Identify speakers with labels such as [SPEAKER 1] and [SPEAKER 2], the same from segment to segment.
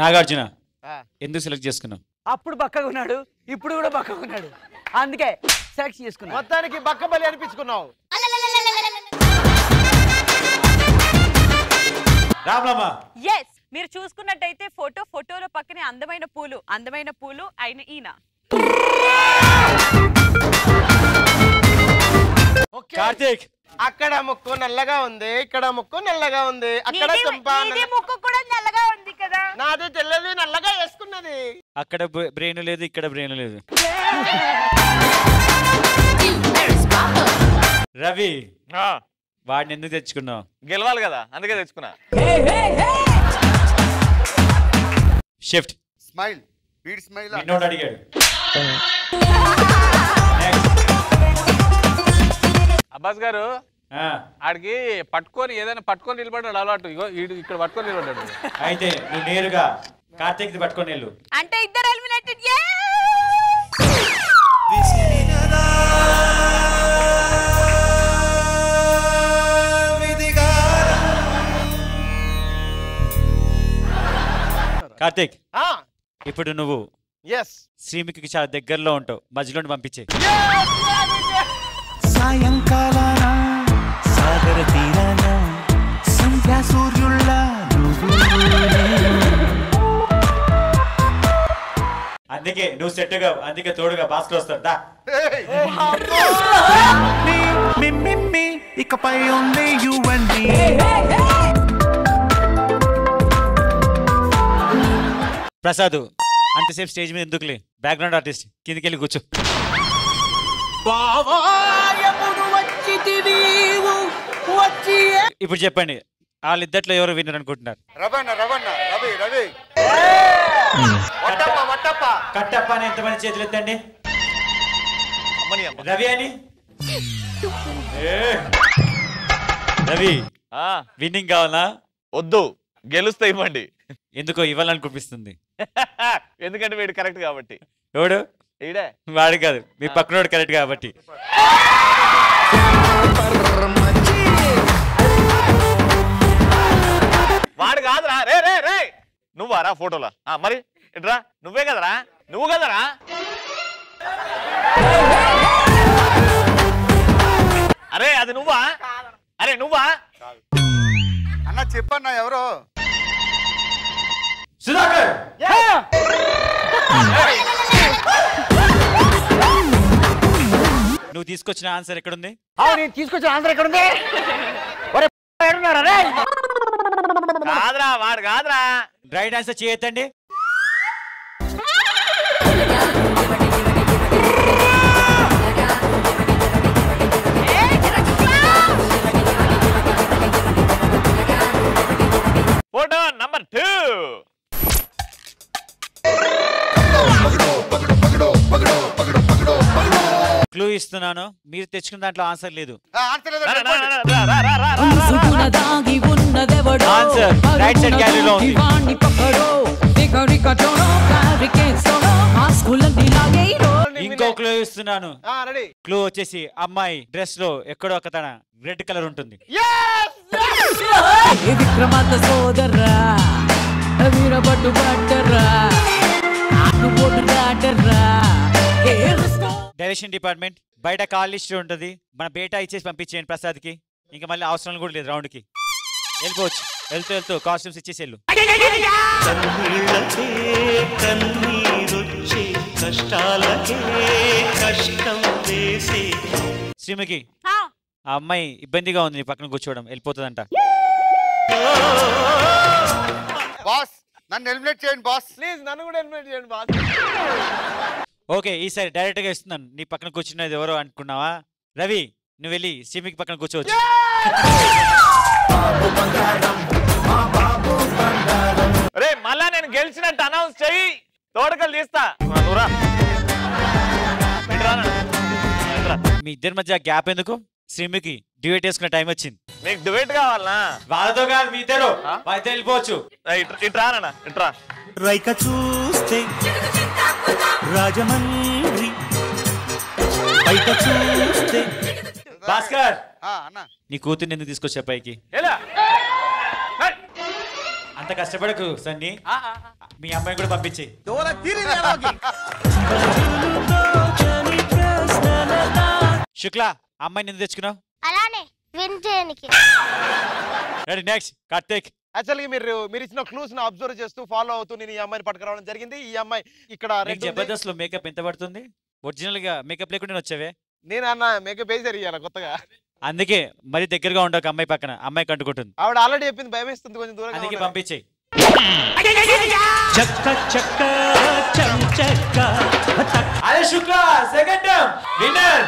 [SPEAKER 1] నాగార్జున
[SPEAKER 2] ఆ.
[SPEAKER 1] ఎందుకు సెలెక్ట్ చేసుకున్నావు
[SPEAKER 3] అప్పుడు బక్కగా ఉన్నాడు ఇప్పుడు కూడా బక్కగా ఉన్నాడు అందుకే సెలెక్ట్ చేసుకున్నా
[SPEAKER 2] మొత్తానికి బక్కబలి అనిపించుకున్నావు
[SPEAKER 1] రామ్లమ్మ
[SPEAKER 4] ఎస్ మీరు చూసుకున్నట్టయితే ఫోటో ఫోటోలో పక్కనే అందమైన పూలు అందమైన పూలు ఆయన ఈయన
[SPEAKER 2] ఓకే
[SPEAKER 1] కార్తీక్
[SPEAKER 2] అక్కడ ముక్కు నల్లగా ఉంది ఇక్కడ ముక్కు నల్లగా ఉంది అక్కడ
[SPEAKER 4] నీది-
[SPEAKER 2] చెంప
[SPEAKER 4] నీది
[SPEAKER 2] నల్ల-
[SPEAKER 4] ముక్కు కూడా నల్లగా ఉంది కదా
[SPEAKER 2] నాది తెల్లది నల్లగా వేసుకున్నది
[SPEAKER 1] అక్కడ బ్రెయిన్ లేదు ఇక్కడ బ్రెయిన్ లేదు రవి
[SPEAKER 5] ఆ,
[SPEAKER 1] వాడిని ఎందుకు తెచ్చుకున్నావు
[SPEAKER 5] గెలవాలి కదా అందుకే తెచ్చుకున్నా
[SPEAKER 1] షిఫ్ట్
[SPEAKER 6] స్మైల్ వీడి స్మైల్
[SPEAKER 1] నిన్నోడు అడిగాడు
[SPEAKER 5] అబ్బాస్ గారు
[SPEAKER 1] ఆ,
[SPEAKER 5] ఆడికి పట్టుకొని ఏదైనా పట్టుకొని నిలబడ్డాడు అలవాటు ఇగో ఈడు ఇక్కడ పట్టుకొని నిలబడ్డాడు
[SPEAKER 1] అయితే నువ్వు నేరుగా కార్తీక్ పట్టుకొని వెళ్ళు
[SPEAKER 4] అంటే ఇద్దరు ఎలిమినేటెడ్
[SPEAKER 1] కార్తీక్
[SPEAKER 2] ఆ
[SPEAKER 1] ఇప్పుడు నువ్వు
[SPEAKER 2] ఎస్
[SPEAKER 1] శ్రీమికి చాలా దగ్గరలో ఉంటావు మధ్యలో పంపించే
[SPEAKER 7] సాయంకాలాన సాగర తీరాన సంధ్యా సూర్యుళ్ళ నువ్వు
[SPEAKER 1] అందుకే నువ్వు సెట్గా అందుకే తోడుగా భాస్కర్ వస్తాడు దా
[SPEAKER 7] మీ మీ మీ ఇకపై ఉంది యు అండ్ మీ
[SPEAKER 1] ప్రసాద్ అంతసేపు స్టేజ్ మీద ఎందుకులే బ్యాక్గ్రౌండ్ ఆర్టిస్ట్ కిందికి వెళ్ళి కూర్చో ఇప్పుడు చెప్పండి వాళ్ళిద్దట్లో ఎవరు విన్నర్ అనుకుంటున్నారు
[SPEAKER 6] రవణ రవణ రవి రవి
[SPEAKER 2] వట్టప్ప వట్టప్ప
[SPEAKER 1] కట్టప్ప అని ఎంతమంది చేతులు ఎత్తండి
[SPEAKER 5] అమ్మని అమ్మ
[SPEAKER 1] రవి అని ఏ. రవి
[SPEAKER 5] ఆ,
[SPEAKER 1] విన్నింగ్ కావాలా
[SPEAKER 5] వద్దు గెలుస్తే ఇవ్వండి
[SPEAKER 1] ఎందుకో ఇవ్వాలనిపిస్తుంది
[SPEAKER 5] ఎందుకంటే వీడు కరెక్ట్ కాబట్టి
[SPEAKER 1] ఎవడు
[SPEAKER 5] ఈడే
[SPEAKER 1] వాడు కాదు మీ పక్కనోడు కరెక్ట్ కాబట్టి
[SPEAKER 5] వాడు కాదురా రే రే రే నువ్వా రా ఫోటోలా ఆ, మరి ఇట్రా నువ్వే కదరా నువ్వు కదరా అరే అది నువ్వా అరే నువ్వా
[SPEAKER 6] అన్న చెప్పన్న ఎవరో
[SPEAKER 1] సుధాకర్ నువ్వు తీసుకొచ్చిన ఆన్సర్ ఎక్కడుంది
[SPEAKER 3] అవును నేను తీసుకొచ్చిన ఆన్సర్ ఎక్కడ ఉంది ఒరే ఎక్కడున్నారా రే
[SPEAKER 5] కాదురా వాడు కాదురా
[SPEAKER 1] రైట్ ఆన్సర్ చేయొద్దండి
[SPEAKER 5] ఫోటో నంబర్ టూ
[SPEAKER 1] క్లూ ఇస్తున్నాను మీరు తెచ్చుకున్న దాంట్లో ఆన్సర్ లేదు
[SPEAKER 6] ఆన్సర్
[SPEAKER 5] రా, రా, రా, రా, రా, రా, రా, రా, రా.
[SPEAKER 8] మనసుకున దాగి ఉన్నదెవడో
[SPEAKER 1] Answer. Right side gallery లో ఉంది.
[SPEAKER 8] వాణ్ణి పక్కడో దిగరికటోనో కారికేసోనో మాస్కులన్నీ లాగేయరో
[SPEAKER 1] ఇంకో క్లూ ఇస్తున్నాను
[SPEAKER 2] ఆ రెడీ
[SPEAKER 1] క్లూ వచ్చేసి అమ్మాయి డ్రెస్ లో ఎక్కడో ఒక తన రెడ్ కలర్ ఉంటుంది
[SPEAKER 8] ఏ విక్రమార్క సోదర్రా వీరభట్టు పట్టరా ఆటుపోటు దాటర్రా ఏ రుస్కో
[SPEAKER 1] డైరెక్షన్ డిపార్ట్మెంట్ బయట కాల్ లిస్ట్ ఉంటుంది మన బేటా ఇచ్చేసి పంపించేయండి ప్రసాద్ కి ఇంకా మళ్ళీ అవసరం కూడా లేదు రౌండ్ కి వెళ్ళిపోవచ్చు వెళ్తూ వెళ్తూ కాస్ట్యూమ్స్ ఇచ్చేసి వెళ్ళు
[SPEAKER 7] కన్నీళ్ళకే కన్నీరొచ్చే కష్టాలకే కష్టం వేసే
[SPEAKER 1] శ్రీముఖి ఆ అమ్మాయి ఇబ్బందిగా ఉంది నీ పక్కన కూర్చోవడం వెళ్ళిపోతుందంట
[SPEAKER 6] బాస్ నన్ను ఎలిమినేట్ చేయండి బాస్
[SPEAKER 2] ప్లీజ్ నన్ను కూడా ఎలిమినేట్ చేయండి బాస్
[SPEAKER 1] ఓకే ఈసారి డైరెక్ట్ గా ఇస్తున్నాను నీ పక్కన కూర్చున్నది ఎవరో అనుకున్నావా రవి నువ్వు వెళ్ళి శ్రీముఖి పక్కన కూర్చోవచ్చు
[SPEAKER 5] రే మళ్ళా నేను గెలిచినట్టు అనౌన్స్ చెయ్యి తోడకలు తీస్తా ఆ, నువ్వు రా. ఇటు రా నాన్న. ఇటు రా.
[SPEAKER 1] మీ ఇద్దరి మధ్య గ్యాప్ ఎందుకు శ్రీముఖి డ్యూయేట్ వేసుకునే టైం వచ్చింది
[SPEAKER 5] నీకు డిబేట్ కావాలనా
[SPEAKER 1] వాళ్ళతో కాదు మీ ఇద్దరు
[SPEAKER 5] ఆ?
[SPEAKER 1] వాళ్ళతో వెళ్ళిపోవచ్చు
[SPEAKER 5] రా, ఇటు ఇటు రా నాన్న ఇటు రా
[SPEAKER 7] రైక చూస్తే రాజమండ్రి బయట చూస్తే
[SPEAKER 1] భాస్కర్
[SPEAKER 6] ఆ, అన్న
[SPEAKER 1] నీ కూతుర్ని ఎందుకు తీసుకొచ్చా పైకి
[SPEAKER 5] ఎలా
[SPEAKER 1] అంత కష్టపడకు సన్ని
[SPEAKER 3] ఆ, ఆ, ఆ.
[SPEAKER 1] మీ అమ్మాయిని కూడా పంపించి శుక్ల అమ్మాయిని ఎందుకు తెచ్చుకున్నావు
[SPEAKER 9] అలానే విన్ చేయనికి
[SPEAKER 1] రెడీ నెక్స్ట్ కార్తీక్
[SPEAKER 2] యాక్చువల్గా మీరు మీరు ఇచ్చిన క్లూస్ ని అబ్జర్వ్ చేస్తూ ఫాలో అవుతూ నేను ఈ అమ్మాయిని పట్టుకురావడం జరిగింది ఈ అమ్మాయి ఇక్కడ
[SPEAKER 1] నీకు
[SPEAKER 2] red ఉంది.
[SPEAKER 1] జబర్దస్త్ లో మేకప్ ఎంత పడుతుంది ఒరిజినల్ గా మేకప్ లేకుండా వచ్చావే
[SPEAKER 2] నేను అన్న మేకప్ వేసారు ఇయ్యాల కొత్తగా
[SPEAKER 1] అందుకే మరి దగ్గరగా ఉండవు అమ్మాయి పక్కన అమ్మాయి కంటుకుంటుంది
[SPEAKER 2] ఆవిడ ఆల్రెడీ చెప్పింది భయం వేస్తుంది కొంచెం దూరంగా
[SPEAKER 1] అందుకే
[SPEAKER 2] ఉండండి.
[SPEAKER 1] పంపించేయి అదే శుక్ల సెకండ్ విన్నర్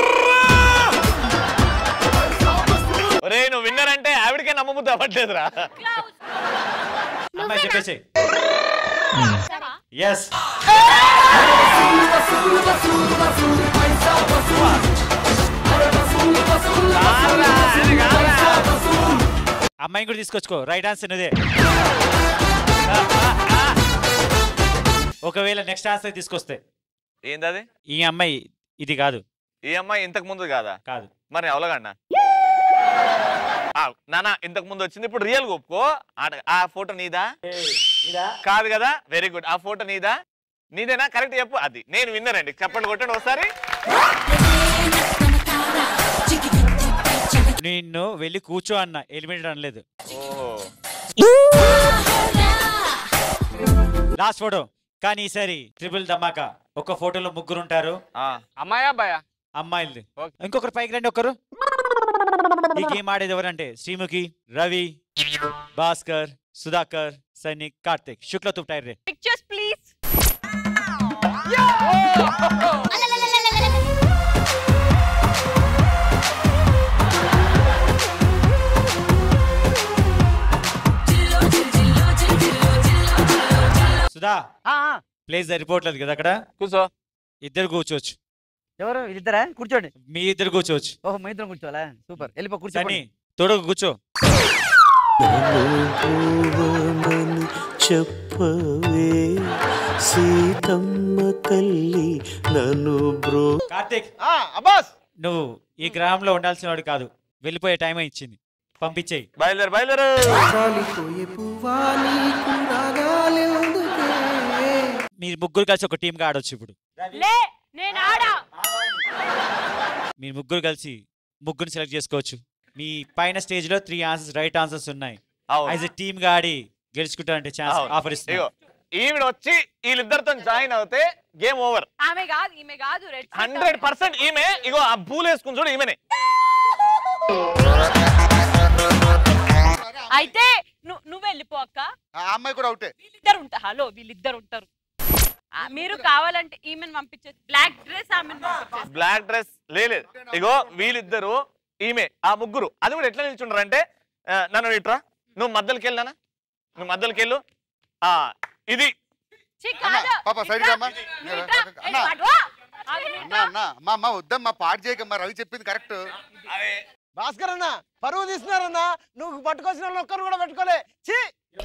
[SPEAKER 5] ఒరే నువ్వు విన్నర్ అంటే ఆవిడకే నమ్మబుద్ధి అవ్వట్లేదురా
[SPEAKER 1] అమ్మాయి చెప్పేసి ఎస్ అమ్మాయిని కూడా తీసుకొచ్చుకో రైట్ ఆన్సర్ నువ్వే ఒకవేళ నెక్స్ట్ ఆన్సర్ తీసుకొస్తే
[SPEAKER 5] ఏందది
[SPEAKER 1] ఈ అమ్మాయి ఇది కాదు
[SPEAKER 5] ఈ అమ్మాయి ఇంతకు ముందు కాదా
[SPEAKER 1] కాదు
[SPEAKER 5] మరి అవలగన్నా నానా ఇంతకు ముందు వచ్చింది ఇప్పుడు రియల్ ఒప్పుకో ఆడ- ఆ ఫోటో నీదా కాదు కదా వెరీ గుడ్ ఆ ఫోటో నీదా నీదేనా కరెక్ట్ చెప్పు అది నేను విన్నర్ అండి చెప్పండి కొట్టండి ఒకసారి
[SPEAKER 1] నిన్ను వెళ్ళి కూర్చో అన్న ఎలిమినేట్ అనలేదు
[SPEAKER 5] ఓహో
[SPEAKER 1] లాస్ట్ ఫోటో కానీ ఈసారి ట్రిపుల్ ధమాకా ఒక ఫోటోలో ముగ్గురు ఉంటారు
[SPEAKER 5] ఆ,
[SPEAKER 3] అమ్మాయా అబ్బాయా
[SPEAKER 1] అమ్మాయిలు
[SPEAKER 3] ఓకే.
[SPEAKER 1] ఇంకొకరు పైకి రండి ఒకరు ఈ గేమ్ ఆడేది ఎవరంటే శ్రీముఖి రవి భాస్కర్ సుధాకర్ సైనిక్ కార్తిక్ శుక్ల తుప్ టైర్ రే
[SPEAKER 4] పిక్చర్స్ ప్లీజ్
[SPEAKER 1] సుధా
[SPEAKER 3] ఆ, ఆ.
[SPEAKER 1] ప్లేస్ సరిపోవట్లేదు కదా అక్కడ
[SPEAKER 5] కూర్చో
[SPEAKER 1] ఇద్దరు కూర్చోవచ్చు
[SPEAKER 3] ఎవరు వీళ్ళిద్దరా కూర్చోండి
[SPEAKER 1] మీ ఇద్దరు కూర్చోవచ్చు
[SPEAKER 3] ఓహో మీ ఇద్దరం కూర్చోవాలా సూపర్ వెళ్ళిపో
[SPEAKER 1] సన్ని
[SPEAKER 3] కూర్చోండి
[SPEAKER 1] తోడుకు కూర్చో
[SPEAKER 10] చెప్పవే సీతమ్మ తల్లి నన్ను బ్రో
[SPEAKER 1] కార్తిక్
[SPEAKER 2] ఆ, అబ్బాస్
[SPEAKER 1] నువ్వు ఈ గ్రామంలో ఉండాల్సిన వాడు కాదు వెళ్ళిపోయే టైం ఇచ్చింది పంపించేయి
[SPEAKER 5] బయలుదేరు బయలుదేరు
[SPEAKER 1] మీరు ముగ్గురు కలిసి ఒక టీమ్ గా ఆడొచ్చు ఇప్పుడు
[SPEAKER 4] లే నేను ఆడా
[SPEAKER 1] మీరు ముగ్గురు కలిసి ముగ్గురు సెలెక్ట్ చేసుకోవచ్చు మీ పైన స్టేజ్ లో త్రీ ఆన్సర్స్ రైట్ ఆన్సర్స్ ఉన్నాయి
[SPEAKER 5] అవును.
[SPEAKER 1] యాజ్ ఎ టీమ్ గా ఆడి గెలుచుకుంటారంటే ఛాన్స్
[SPEAKER 5] అవును.
[SPEAKER 1] ఆఫర్ ఇస్తున్నా
[SPEAKER 5] ఇగో ఈవిడ వచ్చి వీళ్ళిద్దరితో జాయిన్ అవుతే గేమ్ ఓవర్
[SPEAKER 4] ఆమె కాదు ఈమె కాదు రెడ్
[SPEAKER 5] హండ్రెడ్ పర్సెంట్ ఈమె ఇగో ఆ పూలు వేసుకుని చూడు ఈమెనే
[SPEAKER 4] అయితే ను- నువ్వు వెళ్ళిపో అక్క
[SPEAKER 6] ఆ అమ్మాయి కూడా అవుటే
[SPEAKER 4] వీళ్ళిద్దరు ఉంటారు హలో వీళ్ళిద్దరు ఉంటారు ఆ, మీరు కావాలంటే ఈమెను పంపించేసి బ్లాక్ డ్రెస్ ఆమెను పంపించేసి
[SPEAKER 5] బ్లాక్ డ్రెస్ లేదు ఇగో వీళ్ళిద్దరు ఈమె ఆ ముగ్గురు అది కూడా ఎట్లా నిల్చుంటారు అంటే ఆ, నన్ను ఇట్రా నువ్వు మధ్యలోకి వెళ్ళానా నువ్వు మధ్యలోకి వెళ్ళు ఆ ఇది
[SPEAKER 4] ఛీ,
[SPEAKER 6] అన్న,
[SPEAKER 4] కాదు.
[SPEAKER 6] పాప, సైడ్
[SPEAKER 4] ఇట్రా,
[SPEAKER 6] రమ్మా.
[SPEAKER 4] నువ్వు ఇట్రా.
[SPEAKER 6] అన్న.
[SPEAKER 4] ఏ, అటు వా. ఆగు, నువ్వు
[SPEAKER 6] అన్న
[SPEAKER 4] ఇట్రా.
[SPEAKER 6] అన్న అమ్మ అమ్మ వద్దమ్మా పాట చేయకమ్మా రవి చెప్పింది కరెక్ట్
[SPEAKER 2] భాస్కర్ అన్న పరువు తీస్తున్నారన్న నువ్వు పట్టుకొచ్చిన వాళ్ళు ఒక్కరు కూడా పెట్టుకోలే ఛీ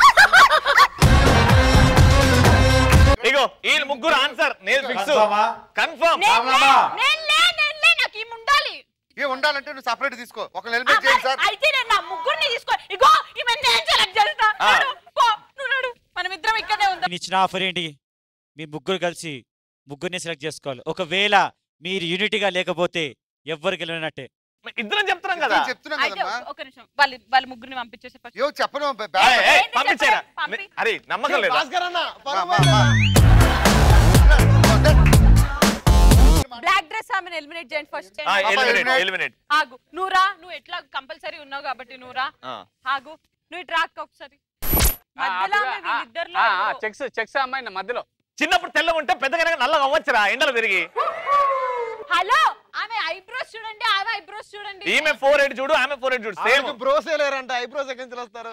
[SPEAKER 5] ఇగో వీళ్ళు ముగ్గురు ఆన్సర్ నేను ఫిక్స్
[SPEAKER 1] Confirm ఆ?
[SPEAKER 5] కన్ఫర్మ్
[SPEAKER 4] నేను లే,
[SPEAKER 1] రామా.
[SPEAKER 4] నేను లే, నేను లే, నాకు ఈమె ఉండాలి
[SPEAKER 6] ఏ ఉండాలంటే నువ్వు సపరేట్ తీసుకో ఒక హెల్మెట్ చేయండి సార్
[SPEAKER 4] అయితే నేను నా ముగ్గురిని తీసుకో ఇగో ఈమె నేను సెలెక్ట్ చేస్తా
[SPEAKER 5] ఆ.
[SPEAKER 4] నడు, పో, నువ్వు నడు. మనం ఇద్దరం ఇక్కడే ఉందాం
[SPEAKER 1] నేను ఇచ్చిన ఆఫర్ ఏంటి మీ ముగ్గురు కలిసి ముగ్గురిని సెలెక్ట్ చేసుకోవాలి ఒకవేళ మీరు యూనిటీగా లేకపోతే ఎవ్వరు గెలవనట్టే
[SPEAKER 5] ఇద్దరం చెప్తున్నాం కదా
[SPEAKER 6] నేను చెప్తున్నాం
[SPEAKER 4] అయితే
[SPEAKER 6] కదమ్మా
[SPEAKER 4] ఒక- ఒక నిమిషం వాళ్ళ వాళ్ళ ముగ్గురిని పంపించేసి ఫస్ట్
[SPEAKER 6] ఏవో చెప్పను బ-
[SPEAKER 5] ఏయ్,
[SPEAKER 6] బ్యాగ్
[SPEAKER 5] ఏయ్,
[SPEAKER 4] ఏంటి
[SPEAKER 5] పంపించేరా
[SPEAKER 4] చెప్పండి, పంపి.
[SPEAKER 5] అరే నమ్మకం లేదా
[SPEAKER 2] భాస్కర్ అన్న పరువు
[SPEAKER 6] మా, మా,
[SPEAKER 2] పోయిందన్న.
[SPEAKER 4] బ్లాక్ డ్రెస్ ఆమెను ఎలిమినేట్ చేయండి ఫస్ట్
[SPEAKER 5] ఎలిమినేట్
[SPEAKER 6] eliminate.
[SPEAKER 5] ఎలిమినేట్
[SPEAKER 4] ఆగు నువ్వు రా నువ్వు ఎట్లా కంపల్సరీ ఉన్నావు కాబట్టి నువ్వు రా ఆగు నువ్వు ఇటు రాక్క ఒకసారి మధ్యలో ఆమె వీళ్ళిద్దరిలో ఎవరో.
[SPEAKER 3] చెక్స్ చెక్స్ అమ్మాయి మధ్యలో
[SPEAKER 5] చిన్నప్పుడు తెల్లగా ఉంటే పెద్దగా నల్లగా అవ్వచ్చురా ఎండలు తిరిగి
[SPEAKER 4] హలో ఆమె ఐబ్రోస్ చూడండి ఆమె ఐబ్రోస్ చూడండి
[SPEAKER 5] ఈమె ఫోర్ ఎయిట్ చూడు ఆమె ఫోర్ ఎయిట్ చూడు సేమ్
[SPEAKER 2] ఆమెకు బ్రోసే లేరంట ఐబ్రోస్ ఎక్కడి నుంచి వస్తారు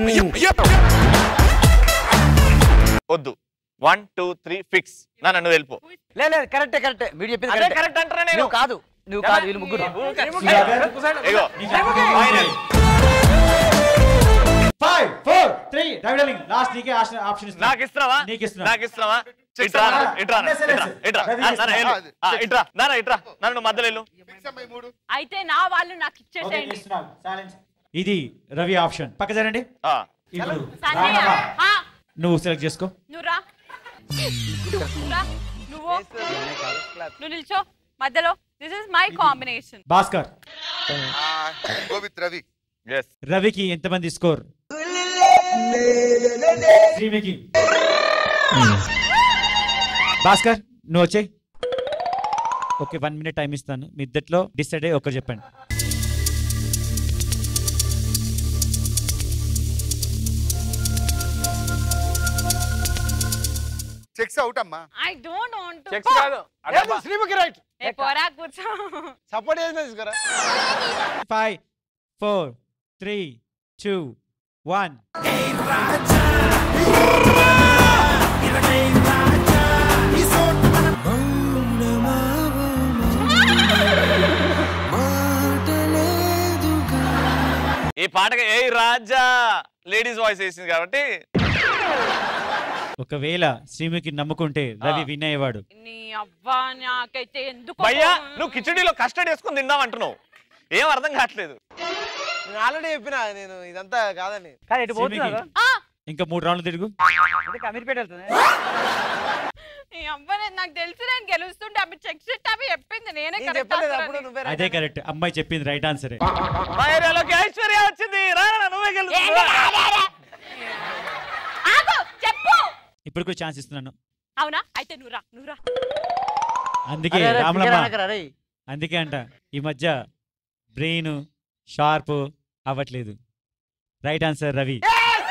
[SPEAKER 5] వద్దు వన్ టూ త్రీ ఫిక్స్ నా నన్ను వెళ్ళిపో
[SPEAKER 3] లేదు లేదు కరెక్టే కరెక్టే మీరు చెప్పింది
[SPEAKER 5] అదే
[SPEAKER 3] కరెక్టే
[SPEAKER 5] కరెక్ట్ అంటారా నేను
[SPEAKER 3] నువ్వు కాదు నువ్వు కాదు వీళ్ళు ముగ్గురు
[SPEAKER 5] ఇగో final
[SPEAKER 1] five four three last నీకే ఆప్షన్
[SPEAKER 5] నాకు ఇస్తున్నావా
[SPEAKER 1] నీకు ఇస్తున్నా.
[SPEAKER 5] నాకు ఇస్తున్నావా ఇట్రా
[SPEAKER 1] ఇస్తున్నా.
[SPEAKER 5] ఇట్రా
[SPEAKER 1] Yes, yes,
[SPEAKER 5] ఇట్రా
[SPEAKER 1] yes.
[SPEAKER 5] ఇట్రా
[SPEAKER 1] రవి
[SPEAKER 5] ఆ, నాన్న,
[SPEAKER 1] ఇస్తున్నా.
[SPEAKER 5] వెళ్ళు. ఆ, ఇట్రా నాన్న ఇట్రా నన్ను మధ్యలో వెళ్ళు
[SPEAKER 6] ఫిక్స్ అమ్మాయి మూడు
[SPEAKER 4] అయితే నా వాళ్ళు నాకు ఇచ్చేసేయండి
[SPEAKER 1] ఇది రవి ఆప్షన్ పక్క జరండి
[SPEAKER 5] ఆ,
[SPEAKER 1] ఇప్పుడు
[SPEAKER 4] సంజయ్ ఆ,
[SPEAKER 1] నువ్వు సెలెక్ట్ చేసుకో
[SPEAKER 4] నువ్వు రా నువ్వు రా నువ్వు నువ్వు నిల్చో మధ్యలో this is my combination
[SPEAKER 1] Bhaskar
[SPEAKER 6] go with Ravi
[SPEAKER 5] yes
[SPEAKER 1] రవికి ఎంతమంది స్కోర్ శ్రీమికి భాస్కర్ నువ్వు వచ్చే ఓకే వన్ మినిట్ టైం ఇస్తాను మీ ఇద్దట్లో డిసైడ్ అయ్యి ఒకరు చెప్పండి
[SPEAKER 6] చెక్స్ అవుట్ అమ్మా
[SPEAKER 4] I don't want to
[SPEAKER 5] checks కాదు
[SPEAKER 2] లేదు, శ్రీముఖి రైట్
[SPEAKER 4] ఏ పోరా కూర్చో
[SPEAKER 2] సపోర్ట్ చేసిన తీసుకోరా
[SPEAKER 1] five four three two one
[SPEAKER 5] ఈ పాటకి ఏ రాజా లేడీస్ వాయిస్ వేసింది కాబట్టి
[SPEAKER 1] ఒకవేళ శ్రీముఖి నమ్ముకుంటే రవి విన్ అయ్యేవాడు
[SPEAKER 4] నీ అవ్వా నాకైతే ఎందుకు
[SPEAKER 5] భయ్యా నువ్వు కిచడీలో కస్టర్డ్ వేసుకొని తిందాం అంటున్నావు ఏం అర్థం కావట్లేదు
[SPEAKER 2] నేను ఆల్రెడీ చెప్పిన నేను ఇదంతా కాదని
[SPEAKER 3] కానీ ఎటు పోతున్నారు
[SPEAKER 4] ఆ,
[SPEAKER 1] ఇంకా మూడు రౌండ్లు తిరుగు
[SPEAKER 3] అంటే అమీర్పేట వెళ్తుంది
[SPEAKER 4] నీ అవ్వ నేను- నాకు తెలుసు నేను గెలుస్తుంటే అవి చెక్ షీట్ అవి చెప్పింది నేనే
[SPEAKER 2] నేను
[SPEAKER 4] correct
[SPEAKER 2] చెప్పలేదు
[SPEAKER 4] answer
[SPEAKER 2] అప్పుడు
[SPEAKER 4] అని.
[SPEAKER 2] నువ్వే
[SPEAKER 1] అదే కరెక్ట్ అమ్మాయి చెప్పింది రైట్ ఆన్సరే
[SPEAKER 5] మా ఏరియాలోకి ఐశ్వర్య వచ్చింది రా రా, నువ్వే
[SPEAKER 4] ఏంటి,
[SPEAKER 5] గెలుస్తున్నావు
[SPEAKER 4] ఆగే, ఆగే. ఆగు, చెప్పు
[SPEAKER 1] ఇప్పుడు కూడా ఛాన్స్ ఇస్తున్నాను
[SPEAKER 4] అవునా అయితే నువ్వు రా నువ్వు రా
[SPEAKER 1] అందుకే
[SPEAKER 3] అరే, అరే,
[SPEAKER 1] రామలమ్మ
[SPEAKER 3] ఫిగర్ అనకరా, రేయ్.
[SPEAKER 1] అందుకే అంట ఈ మధ్య బ్రెయిన్ షార్ప్ అవ్వట్లేదు right answer Ravi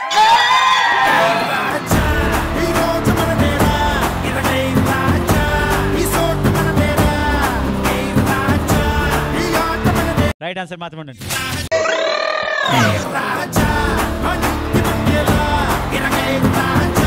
[SPEAKER 1] right answer మాత్రం ఉండండి
[SPEAKER 7] రాజా